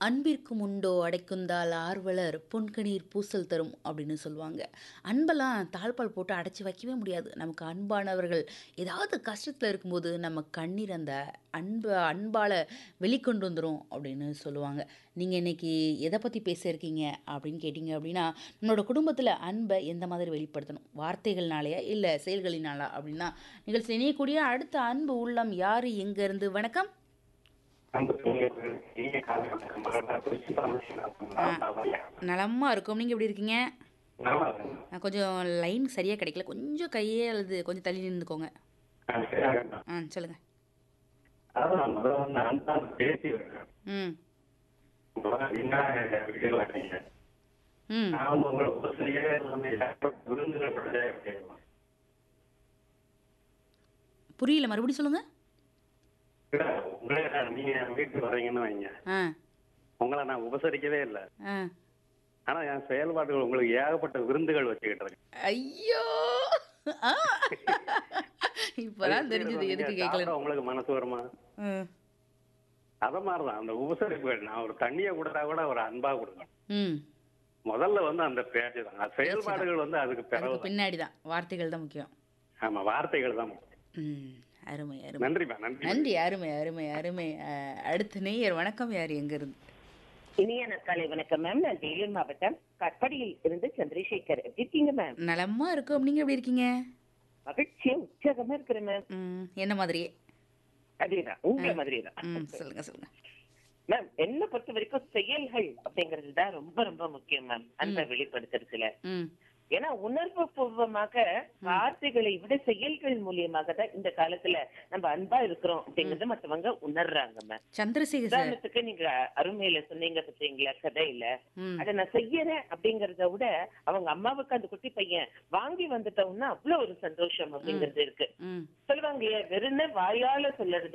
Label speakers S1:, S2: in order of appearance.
S1: அன்பிற்கும் உண்டோ அடைக்குந்தால் ஆர்வலர் பொன்கணீர் பூசல் தரும் அப்படின்னு சொல்லுவாங்க அன்பெல்லாம் தாழ்பால் போட்டு அடைச்சி வைக்கவே முடியாது நமக்கு அன்பானவர்கள் ஏதாவது கஷ்டத்தில் இருக்கும்போது நம்ம கண்ணீர் அந்த அன்பை அன்பால் வெளிக்கொண்டு வந்துடும் அப்படின்னு சொல்லுவாங்க நீங்கள் இன்னைக்கு எதை பற்றி பேசியிருக்கீங்க அப்படின்னு கேட்டிங்க அப்படின்னா நம்மளோட குடும்பத்தில் அன்பை எந்த மாதிரி வெளிப்படுத்தணும் வார்த்தைகள்னாலயா இல்லை செயல்களினாலா அப்படின்னா நிகழ்ச்சி இணையக்கூடிய அடுத்த அன்பு உள்ளம் யார் எங்கேருந்து வணக்கம் நலமா இருக்கும் நீங்கள் எப்படி இருக்கீங்க நான் கொஞ்சம் லைன் சரியாக கிடைக்கல கொஞ்சம் கையே அல்லது கொஞ்சம் தள்ளி நின்றுக்கோங்க ஆ சொல்லுங்கள் ம் ம் புரியல மறுபடியும் சொல்லுங்கள்
S2: நீங்க வீட்டுக்கு வர்றீங்கன்னு வைங்க
S1: ஆ
S2: உங்களை நான் உபசரிக்கவே இல்லை
S1: ஆ
S2: ஆனா என் செயல்பாடுகள் உங்களுக்கு ஏகப்பட்ட விருந்துகள் வச்சுக்கிட்டு இருக்கேன்
S1: ஐயோ ஆ. இப்பதான் தெரிஞ்சது எதுக்கு கேட்கல
S2: சாப்பிட உங்களுக்கு மனசு வருமா அத மாதிரிதான் அந்த உபசரிப்புகள் நான் ஒரு தண்ணியை கொடுத்தா கூட ஒரு அன்பா கொடுக்கணும்
S1: ம்
S2: முதல்ல வந்து அந்த பேச்சு தான் அது செயல்பாடுகள் வந்து அதுக்கு பிறகு
S1: அதுக்கு பின்னாடி தான் வார்த்தைகள் தான் முக்கியம்
S2: ஆமா வார்த்தைகள் தான் முக்கியம்.
S1: ம் அருமை அருமை
S2: நன்றிப்பா நன்றி
S1: நன்றி அருமை அருமை அருமை அஹ், அடுத்த நேயர் வணக்கம் யார் எங்க இருந்து
S3: இனிய நற்காலை வணக்கம் மேம் நான் வேலூர் மாவட்டம் கட்படியில் இருந்து சந்திரசேகர் எப்படி இருக்கீங்க மேம்
S1: நலமா இருக்கும் நீங்க எப்படி இருக்கீங்க
S3: மகிழ்ச்சியா உற்சாகமா இருக்கிறேன் மேம்
S1: ம் என்ன மாதிரியே
S3: அதேதான் உங்களை மாதிரி தான்
S1: ம் சொல்லுங்க சொல்லுங்க
S3: மேம் என்ன பொறுத்த வரைக்கும் செயல்கள் அப்படிங்கிறது தான் ரொம்ப ரொம்ப முக்கியம் மேம் அன்பை வெளிப்படுத்துறதுல
S1: ம்
S3: ஏன்னா உணர்வு பூர்வமாக வார்த்தைகளை விட செயல்கள் மூலியமாக தான் இந்த காலத்துல நம்ம அன்பா இருக்கிறோம் அப்படிங்கறத மத்தவங்க உணர்றாங்க மேம்
S1: சந்திரசேகர் சார்
S3: உதாரணத்துக்கு நீங்க அருமையில சொன்னீங்க பார்த்தீங்களா கதையில
S1: ம்
S3: அத நான் செய்யறேன் அப்படிங்கறத விட அவங்க அம்மாவுக்கு அந்த குட்டி பையன் வாங்கி வந்துட்டோம்னா அவ்வளவு ஒரு சந்தோஷம் அப்படிங்கிறது இருக்கு
S1: ம்
S3: சொல்லுவாங்க இல்லையா வெறும் வாயால சொல்லறது